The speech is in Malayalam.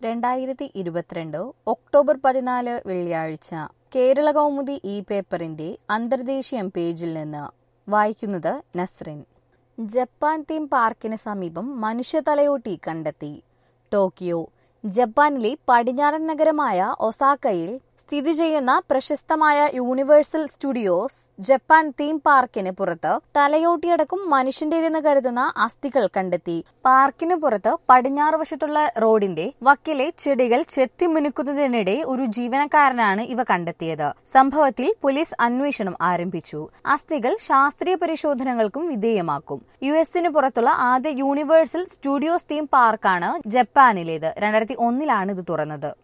രണ്ടായിരത്തി ഇരുപത്തിരണ്ട് ഒക്ടോബർ പതിനാല് വെള്ളിയാഴ്ച കേരള കൗമുദി ഇ പേപ്പറിന്റെ അന്തർദേശീയം പേജിൽ നിന്ന് വായിക്കുന്നത് നസ്രിൻ ജപ്പാൻ തീം പാർക്കിന് സമീപം മനുഷ്യ തലയോട്ടി കണ്ടെത്തി ടോക്കിയോ ജപ്പാനിലെ പടിഞ്ഞാറൻ നഗരമായ ഒസാക്കയിൽ സ്ഥിതി ചെയ്യുന്ന പ്രശസ്തമായ യൂണിവേഴ്സൽ സ്റ്റുഡിയോസ് ജപ്പാൻ തീം പാർക്കിന് പുറത്ത് തലയോട്ടിയടക്കം മനുഷ്യന്റേതെന്ന് കരുതുന്ന അസ്ഥികൾ കണ്ടെത്തി പാർക്കിന് പുറത്ത് പടിഞ്ഞാറ് വശത്തുള്ള റോഡിന്റെ വക്കിലെ ചെടികൾ ചെത്തിമിനുക്കുന്നതിനിടെ ഒരു ജീവനക്കാരനാണ് ഇവ കണ്ടെത്തിയത് സംഭവത്തിൽ പോലീസ് അന്വേഷണം ആരംഭിച്ചു അസ്ഥികൾ ശാസ്ത്രീയ പരിശോധനകൾക്കും വിധേയമാക്കും യു എസിന് പുറത്തുള്ള ആദ്യ യൂണിവേഴ്സൽ സ്റ്റുഡിയോസ് തീം പാർക്കാണ് ജപ്പാനിലേത് രണ്ടായിരത്തി ഒന്നിലാണ് ഇത് തുറന്നത്